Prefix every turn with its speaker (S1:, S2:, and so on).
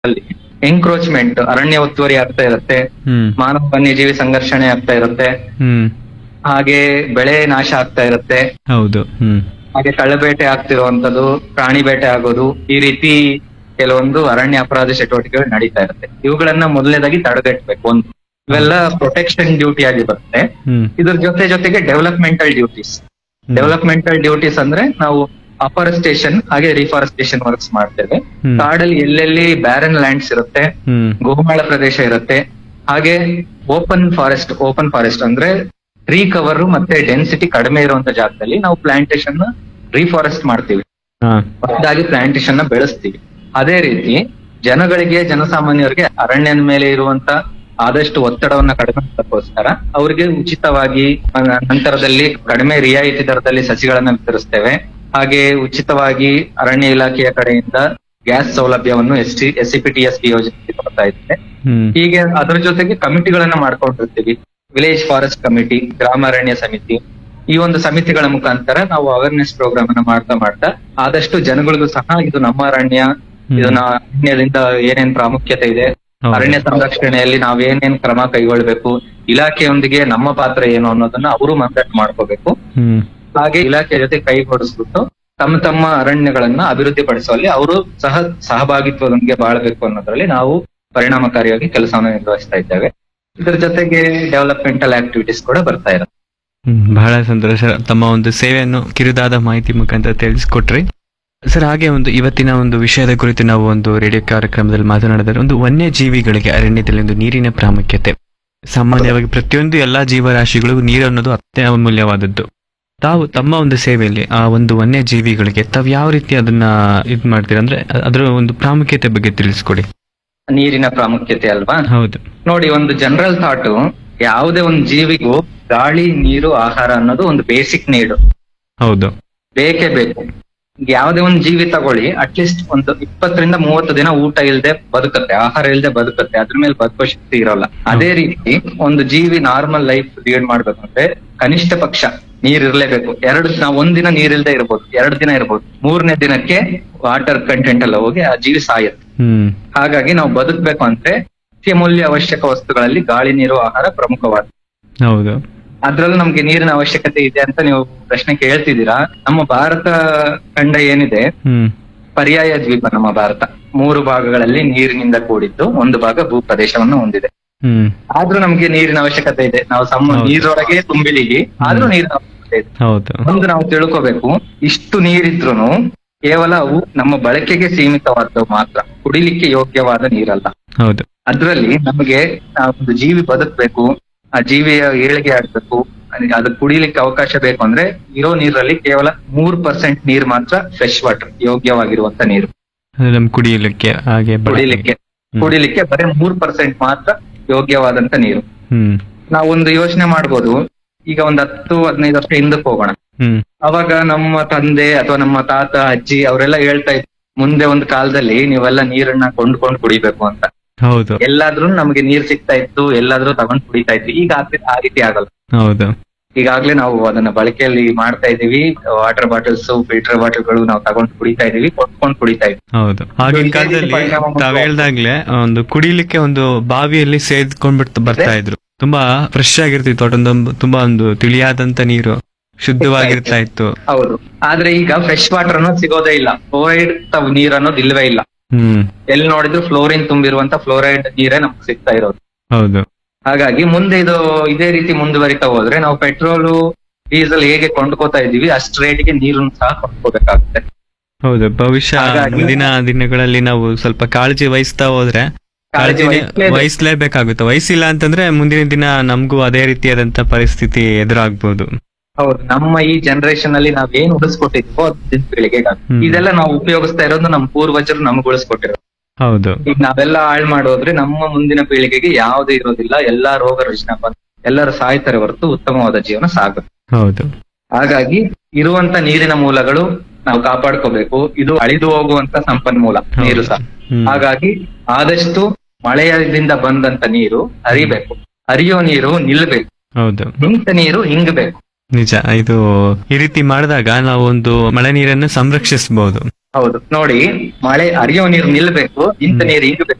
S1: ಅಲ್ಲಿ ಎನ್ಕ್ರೋಚ್ಮೆಂಟ್ ಅರಣ್ಯ ಒತ್ತುವರಿ ಆಗ್ತಾ ಇರುತ್ತೆ
S2: ಹ್ಮ್
S1: ಮಾನವ ವನ್ಯಜೀವಿ ಸಂಘರ್ಷಣೆ ಆಗ್ತಾ ಇರುತ್ತೆ
S2: ಹ್ಮ್
S1: ಹಾಗೆ ಬೆಳೆ ನಾಶ ಆಗ್ತಾ ಇರುತ್ತೆ
S2: ಹೌದು ಹ್ಮ್
S1: ಹಾಗೆ ಕಳ್ಳಬೇಟೆ ಆಗ್ತಿರುವಂತದ್ದು ಪ್ರಾಣಿ ಬೇಟೆ ಆಗೋದು ಈ ರೀತಿ ಕೆಲವೊಂದು ಅರಣ್ಯ ಅಪರಾಧ ಚಟುವಟಿಕೆಗಳು ನಡೀತಾ ಇರುತ್ತೆ ಇವುಗಳನ್ನ ಮೊದಲನೇದಾಗಿ ತಡೆಗಟ್ಟಬೇಕು ಒಂದು ಇವೆಲ್ಲ ಪ್ರೊಟೆಕ್ಷನ್ ಡ್ಯೂಟಿ ಆಗಿ ಬರುತ್ತೆ
S2: ಹ್ಮ್
S1: ಇದ್ರ ಜೊತೆ ಜೊತೆಗೆ ಡೆವಲಪ್ಮೆಂಟಲ್ ಡ್ಯೂಟೀಸ್
S2: ಹ್ಮ್.
S1: ಡೆವಲಪ್ಮೆಂಟಲ್ ಡ್ಯೂಟೀಸ್ ಅಂದ್ರೆ ನಾವು ಅಫಾರೆಸ್ಟೇಷನ್ ಹಾಗೆ ರಿಫಾರೆಸ್ಟೇಷನ್ ವರ್ಕ್ಸ್ ಮಾಡ್ತೇವೆ
S2: ಹ್ಮ್.
S1: ಕಾಡಲ್ಲಿ ಎಲ್ಲೆಲ್ಲಿ ಬ್ಯಾರನ್ ಲ್ಯಾಂಡ್ಸ್ ಇರುತ್ತೆ
S2: ಹ್ಮ್
S1: ಗೋಮಾಳ ಪ್ರದೇಶ ಇರುತ್ತೆ ಹಾಗೆ ಓಪನ್ ಫಾರೆಸ್ಟ್ ಓಪನ್ ಫಾರೆಸ್ಟ್ ಅಂದ್ರೆ ಟ್ರೀ ಕವರ್ ಮತ್ತೆ ಡೆನ್ಸಿಟಿ ಕಡಿಮೆ ಇರುವಂತ ಜಾಗದಲ್ಲಿ ನಾವು ಪ್ಲಾಂಟೇಶನ್ ರೀಫಾರೆಸ್ಟ್ ಮಾಡ್ತೀವಿ
S2: ಹಾ
S1: ಹೊಸದಾಗಿ ಪ್ಲಾಂಟೇಶನ್ ನ ಬೆಳೆಸ್ತೀವಿ ಅದೇ ರೀತಿ ಜನಗಳಿಗೆ ಜನಸಾಮಾನ್ಯರಿಗೆ ಅರಣ್ಯದ ಮೇಲೆ ಇರುವಂತ ಆದಷ್ಟು ಒತ್ತಡವನ್ನ ಕಡಿಮೆ ಮಾಡೋಕ್ಕೋಸ್ಕರ ಅವ್ರಿಗೆ ಉಚಿತವಾಗಿ ಆ, ನಂತರದಲ್ಲಿ ಕಡಿಮೆ ರಿಯಾಯಿತಿ ದರದಲ್ಲಿ ಸಸಿಗಳನ್ನ ವಿತರಿಸ್ತೇವೆ ಹಾಗೆ ಉಚಿತವಾಗಿ ಅರಣ್ಯ ಇಲಾಖೆಯ ಕಡೆಯಿಂದ ಗ್ಯಾಸ್ ಸೌಲಭ್ಯವನ್ನು S T S C P T S P ಯೋಜನೆಗೆ ಕೊಡ್ತಾ ಇದ್ದೇವೆ
S2: ಹ್ಮ್
S1: ಹೀಗೆ ಅದರ ಜೊತೆಗೆ ಕಮಿಟಿಗಳನ್ನ ಮಾಡ್ಕೊಂಡಿರ್ತೀವಿ ವಿಲೇಜ್ ಫಾರೆಸ್ಟ್ ಕಮಿಟಿ ಗ್ರಾಮ ಅರಣ್ಯ ಸಮಿತಿ ಈ ಒಂದು ಸಮಿತಿಗಳ ಮುಖಾಂತರ ನಾವು ಅವೇರ್ನೆಸ್ ಪ್ರೋಗ್ರಾಮ್ ಅನ್ನ ಮಾಡ್ತಾ ಮಾಡ್ತಾ ಆದಷ್ಟು ಜನಗಳಿಗೂ ಸಹ ಇದು ನಮ್ಮ ಅರಣ್ಯ
S2: ಹ್ಮ್.
S1: ಇದನ್ನ ಅರಣ್ಯದಿಂದ ಏನೇನ್ ಪ್ರಾಮುಖ್ಯತೆ ಇದೆ
S2: ಹೌದು.
S1: ಅರಣ್ಯ ಸಂರಕ್ಷಣೆಯಲ್ಲಿ ನಾವೇನೇನ್ ಕ್ರಮ ಕೈಗೊಳ್ಬೇಕು ಇಲಾಖೆಯೊಂದಿಗೆ ನಮ್ಮ ಪಾತ್ರ ಏನು ಅನ್ನೋದನ್ನ ಅವರು ಮನದಟ್ಟು ಮಾಡ್ಕೋಬೇಕು
S2: ಹ್ಮ್
S1: ಹಾಗೆ ಇಲಾಖೆ ಜೊತೆ ಕೈಗೂಡಿಸ್ಬಿಟ್ಟು ತಮ್ಮ ತಮ್ಮ ಅರಣ್ಯಗಳನ್ನ ಅಭಿವೃದ್ಧಿ ಪಡಿಸುವಲ್ಲಿ ಅವರು ಸಹ ಸಹಭಾಗಿತ್ವದೊಂದಿಗೆ ಬಾಳಬೇಕು ಅನ್ನೋದ್ರಲ್ಲಿ ನಾವು ಪರಿಣಾಮಕಾರಿಯಾಗಿ ಕೆಲಸವನ್ನು ನಿರ್ವಹಿಸ್ತಾ ಇದ್ದೇವೆ ಇದರ ಜೊತೆಗೆ ಡೆವಲಪ್ಮೆಂಟಲ್ ಆಕ್ಟಿವಿಟೀಸ್ ಕೂಡ ಬರ್ತಾ ಇರುತ್ತೆ
S2: ಹ್ಮ್, ಬಹಳ ಸಂತೋಷ ತಮ್ಮ ಒಂದು ಸೇವೆಯನ್ನು ಕಿರುದಾದ ಮಾಹಿತಿ ಮುಖಾಂತರ ತಿಳಿಸ್ಕೊಟ್ರಿ ಸರ್ ಹಾಗೆ ಒಂದು ಇವತ್ತಿನ ಒಂದು ವಿಷಯದ ಕುರಿತು ನಾವು ಒಂದು ರೇಡಿಯೋ ಕಾರ್ಯಕ್ರಮದಲ್ಲಿ ಮಾತನಾಡಿದರೆ ಒಂದು ವನ್ಯಜೀವಿಗಳಿಗೆ ಅರಣ್ಯದಲ್ಲಿ ಒಂದು ನೀರಿನ ಪ್ರಾಮುಖ್ಯತೆ ಸಾಮಾನ್ಯವಾಗಿ ಪ್ರತಿಯೊಂದು ಎಲ್ಲಾ ಜೀವರಾಶಿಗಳಿಗೂ ನೀರು ಅನ್ನೋದು ಅತ್ಯಮೂಲ್ಯವಾದದ್ದು ತಾವು ತಮ್ಮ ಒಂದು ಸೇವೆಯಲ್ಲಿ ಆ ಒಂದು ವನ್ಯಜೀವಿಗಳಿಗೆ ತಾವು ಯಾವ ರೀತಿ ಅದನ್ನ ಇದ್ ಮಾಡ್ತೀರಾ ಅಂದ್ರೆ ಅ- ಅದರ ಒಂದು ಪ್ರಾಮುಖ್ಯತೆ ಬಗ್ಗೆ ತಿಳಿಸ್ಕೊಡಿ
S1: ನೀರಿನ ಪ್ರಾಮುಖ್ಯತೆ ಅಲ್ವಾ
S2: ಹೌದು
S1: ನೋಡಿ ಒಂದು ಜನರಲ್ ಥಾಟ್ ಯಾವುದೇ ಒಂದು ಜೀವಿಗೂ ಗಾಳಿ ನೀರು ಆಹಾರ ಅನ್ನೋದು ಒಂದು ಬೇಸಿಕ್ ನೀಡು
S2: ಹೌದು
S1: ಬೇಕೇ ಬೇಕು ಈಗ ಯಾವುದೇ ಒಂದು ಜೀವಿ ತಗೊಳ್ಳಿ ಅಟ್ಲೀಸ್ಟ್ ಒಂದು ಇಪ್ಪತ್ತರಿಂದ ಮೂವತ್ತು ದಿನ ಊಟ ಇಲ್ಲದೆ ಬದುಕತ್ತೆ ಆಹಾರ ಇಲ್ಲದೆ ಬದುಕತ್ತೆ ಅದ್ರ ಮೇಲೆ ಬದುಕೋ ಶಕ್ತಿ ಇರೋಲ್ಲ ಅದೇ ರೀತಿ ಒಂದು ಜೀವಿ ನಾರ್ಮಲ್ ಲೈಫ್ ಲೀಡ್ ಮಾಡ್ಬೇಕಂದ್ರೆ ಕನಿಷ್ಠ ಪಕ್ಷ ನೀರ್ ಇರ್ಲೇಬೇಕು ಎರಡು ನಾವು ಒಂದಿನ ನೀರಿಲ್ದೆ ಇರ್ಬೋದು ಎರಡು ದಿನ ಇರ್ಬೋದು ಮೂರನೇ ದಿನಕ್ಕೆ ವಾಟರ್ ಕಂಟೆಂಟ್ ಎಲ್ಲ ಹೋಗಿ ಆ ಜೀವಿ ಸಾಯುತ್ತೆ
S2: ಹ್ಮ್
S1: ಹಾಗಾಗಿ ನಾವು ಬದುಕಬೇಕು ಅಂದ್ರೆ ಅತ್ಯಮೂಲ್ಯ ಅವಶ್ಯಕ ವಸ್ತುಗಳಲ್ಲಿ ಗಾಳಿ ನೀರು ಆಹಾರ ಪ್ರಮುಖವಾದ
S2: ಹೌದು
S1: ಅದ್ರಲ್ಲೂ ನಮ್ಗೆ ನೀರಿನ ಅವಶ್ಯಕತೆ ಇದೆ ಅಂತ ನೀವು ಪ್ರಶ್ನೆ ಕೇಳ್ತಿದ್ದೀರಾ ನಮ್ಮ ಭಾರತ ಖಂಡ ಏನಿದೆ
S2: ಹ್ಮ್
S1: ಪರ್ಯಾಯ ದ್ವೀಪ ನಮ್ಮ ಭಾರತ ಮೂರು ಭಾಗಗಳಲ್ಲಿ ನೀರಿನಿಂದ ಕೂಡಿದ್ದು ಒಂದು ಭಾಗ ಭೂ ಪ್ರದೇಶವನ್ನು ಹೊಂದಿದೆ
S2: ಹ್ಮ್
S1: ಆದ್ರೂ ನಮ್ಗೆ ನೀರಿನ ಅವಶ್ಯಕತೆ ಇದೆ ನಾವು ಸಮ
S2: ಹೌದು.
S1: ನೀರೊಳಗೆ ತುಂಬಿದೀವಿ ಆದ್ರೂ ನೀರಿನ ಅವಶ್ಯಕತೆ ಇದೆ
S2: ಹೌದು
S1: ಒಂದು ನಾವು ತಿಳ್ಕೋಬೇಕು ಇಷ್ಟು ನೀರಿದ್ರುನು ಕೇವಲ ಅವು ನಮ್ಮ ಬಳಕೆಗೆ ಸೀಮಿತವಾದವು ಮಾತ್ರ ಕುಡಿಲಿಕ್ಕೆ ಯೋಗ್ಯವಾದ ನೀರಲ್ಲ
S2: ಹೌದು
S1: ಅದ್ರಲ್ಲಿ ನಮಗೆ ಆ ಒಂದು ಜೀವಿ ಬದುಕ್ಬೇಕು ಆ ಜೀವಿಯ ಏಳಿಗೆ ಆಗ್ಬೇಕು ಅದ್- ಅದು ಕುಡಿಲಿಕ್ಕೆ ಅವಕಾಶ ಬೇಕು ಅಂದ್ರೆ ಇರೋ ನೀರಲ್ಲಿ ಕೇವಲ ಮೂರ್ ಪರ್ಸೆಂಟ್ ನೀರ್ ಮಾತ್ರ ಫ್ರೆಶ್ ವಾಟರ್ ಯೋಗ್ಯವಾಗಿರುವಂತ ನೀರು
S2: ಅದು ನಮ್ ಕುಡಿಯಲಿಕ್ಕೆ ಹಾಗೆ ಬಳಕೆಗೆ.
S1: ಕುಡಿಲಿಕ್ಕೆ
S2: ಹ್ಮ್.
S1: ಕುಡಿಲಿಕ್ಕೆ ಬರೀ ಮೂರ್ ಪರ್ಸೆಂಟ್ ಮಾತ್ರ ಯೋಗ್ಯವಾದಂತ ನೀರು
S2: ಹ್ಮ್
S1: ನಾವು ಒಂದು ಯೋಚನೆ ಮಾಡ್ಬೋದು ಈಗ ಒಂದ್ ಹತ್ತು ಹದಿನೈದು ವರ್ಷ ಹಿಂದಕ್ಕೆ ಹೋಗೋಣ
S2: ಹ್ಮ್
S1: ಅವಾಗ ನಮ್ಮ ತಂದೆ ಅಥವಾ ನಮ್ಮ ತಾತ ಅಜ್ಜಿ ಅವರೆಲ್ಲ ಹೇಳ್ತಾ ಇದ್ರು ಮುಂದೆ ಒಂದು ಕಾಲದಲ್ಲಿ ನೀವೆಲ್ಲ ನೀರನ್ನ ಕೊಂಡ್ಕೊಂಡು ಕುಡಿಬೇಕು ಅಂತ
S2: ಹೌದು
S1: ಎಲ್ಲಾದ್ರೂ ನಮಗೆ ನೀರ್ ಸಿಗ್ತಾ ಇತ್ತು ಎಲ್ಲಾದ್ರೂ ತಗೊಂಡ್ ಕುಡಿತಾ ಇದ್ವಿ ಈಗ ಆ- ಆ ರೀತಿ ಆಗಲ್ಲ
S2: ಹೌದು
S1: ಈಗಾಗ್ಲೇ ನಾವು ಅದನ್ನ ಬಳಕೆಯಲ್ಲಿ ಮಾಡ್ತಾ ಇದೀವಿ ವಾಟರ್ ಬಾಟಲ್ಸ್ ಫಿಲ್ಟರ್ ಬಾಟಲ್ಗಳು ನಾವು ತಗೊಂಡು ಕುಡಿತಾ ಇದೀವಿ ಕೊಟ್ಕೊಂಡು ಕುಡಿತಾ ಇದ್ವಿ
S2: ಹೌದು ಆಗಿನ
S1: ಇದೇ ರೀತಿ
S2: ಕಾಲದಲ್ಲಿ
S1: ಪರಿಣಾಮ ಬೀರುವ-
S2: ತಾವ್ ಹೇಳ್ದಾಗ್ಲೆ ಒಂದು ಕುಡಿಲಿಕ್ಕೆ ಒಂದು ಬಾವಿಯಲ್ಲಿ ಸೇದ್ಕೊಂಡ್ಬಿಟ್ಟು ಬರ್ತಾ ಇದ್ರು ತುಂಬಾ ಫ್ರೆಶ್ ಆಗಿರ್ತಿತ್ತು ಒಟ್ಟೊಂದು ತುಂಬಾ ಒಂದು ತಿಳಿಯಾದಂತ ನೀರು ಶುದ್ಧವಾಗಿರ್ತಾ ಇತ್ತು
S1: ಹೌದು ಆದ್ರೆ ಈಗ ಫ್ರೆಶ್ ವಾಟರ್ ಅನ್ನೋದು ಸಿಗೋದೇ ಇಲ್ಲ ಫ್ಲೋರೈಡ್ ನೀರ್ ಅನ್ನೋದು ಇಲ್ವೇ ಇಲ್ಲ
S2: ಹ್ಮ್
S1: ಎಲ್ಲಿ ನೋಡಿದ್ರು ಫ್ಲೋರಿನ್ ತುಂಬಿರುವಂತ ಫ್ಲೋರೈಡ್ ನೀರೇ ನಮ್ಗೆ ಸಿಗ್ತಾ ಇರೋದು
S2: ಹೌದು
S1: ಹಾಗಾಗಿ ಮುಂದೆ ಇದು ಇದೇ ರೀತಿ ಮುಂದುವರಿತಾ ಹೋದ್ರೆ ನಾವು ಪೆಟ್ರೋಲು ಡೀಸೆಲ್ ಹೇಗೆ ಕೊಂಡ್ಕೋತಾ ಇದೀವಿ ಅಷ್ಟ್ ರೇಟ್ಗೆ ನೀರನ್ನು ಸಹ ಕೊಂಡ್ಕೋಬೇಕಾಗುತ್ತೆ
S2: ಹೌದು ಭವಿಷ್ಯ
S1: ಹಾಗಾಗಿ-
S2: ಮುಂದಿನ ದಿನಗಳಲ್ಲಿ ನಾವು ಸ್ವಲ್ಪ ಕಾಳಜಿ ವಹಿಸ್ತಾ ಹೋದ್ರೆ
S1: ಕಾಳಜಿ
S2: ಕಾಳಜಿ
S1: ವಹಿಸ್ಲೇಬೇಕು.
S2: ವಹಿಸ್ಲೇಬೇಕಾಗುತ್ತೆ ವಹಿಸಿಲ್ಲ ಅಂತಂದ್ರೆ ಮುಂದಿನ ದಿನ ನಮಗೂ ಅದೇ ರೀತಿಯಾದಂತ ಪರಿಸ್ಥಿತಿ ಎದುರಾಗ್ಬೋದು
S1: ಹೌದು ನಮ್ಮ ಈ ಜನರೇಷನ್ ಅಲ್ಲಿ ನಾವ್ ಏನ್ ಉಳಿಸ್ಕೊಟ್ಟಿದ್ವೋ ಅದ್ ಪೀಳಿಗೆ
S2: ಹ್ಮ್.
S1: ಇದೆಲ್ಲ ನಾವು ಉಪಯೋಗಿಸ್ತಾ ಇರೋದು ನಮ್ಮ ಪೂರ್ವಜರು ನಮ್ಗೆ ಉಳಿಸ್ಕೊಟ್ಟಿರೋದು
S2: ಹೌದು
S1: ಈಗ ನಾವೆಲ್ಲ ಹಾಳ್ ಮಾಡೋದ್ರೆ ನಮ್ಮ ಮುಂದಿನ ಪೀಳಿಗೆಗೆ ಯಾವುದೇ ಇರೋದಿಲ್ಲ ಎಲ್ಲಾ ರೋಗ ರುಜಿನ ಬಂದು ಎಲ್ಲರೂ ಸಾಯ್ತಾರೆ ಹೊರತು ಉತ್ತಮವಾದ ಜೀವನ ಸಾಗುತ್ತೆ
S2: ಹೌದು
S1: ಹಾಗಾಗಿ ಇರುವಂತ ನೀರಿನ ಮೂಲಗಳು ನಾವು ಕಾಪಾಡ್ಕೋಬೇಕು ಇದು ಅಳಿದು ಹೋಗುವಂತ ಸಂಪನ್ಮೂಲ ನೀರು ಸಹ
S2: ಹ್ಮ್.
S1: ಹಾಗಾಗಿ ಆದಷ್ಟು ಮಳೆಯಿಂದ ಬಂದಂತ ನೀರು ಹರಿಬೇಕು ಹರಿಯೋ ನೀರು ನಿಲ್ಬೇಕು
S2: ಹೌದು
S1: ನಿಂತ ನೀರು ಹಿಂಗಬೇಕು
S2: ನಿಜ ಇದು ಈ ರೀತಿ ಮಾಡಿದಾಗ ನಾವು ಒಂದು ಮಳೆ ನೀರನ್ನು ಸಂರಕ್ಷಿಸಬಹುದು
S1: ಹೌದು ನೋಡಿ ಮಳೆ ಹರಿಯೋ ನೀರು ನಿಲ್ಬೇಕು ನಿಂತ ನೀರು ಇಂಗಬೇಕು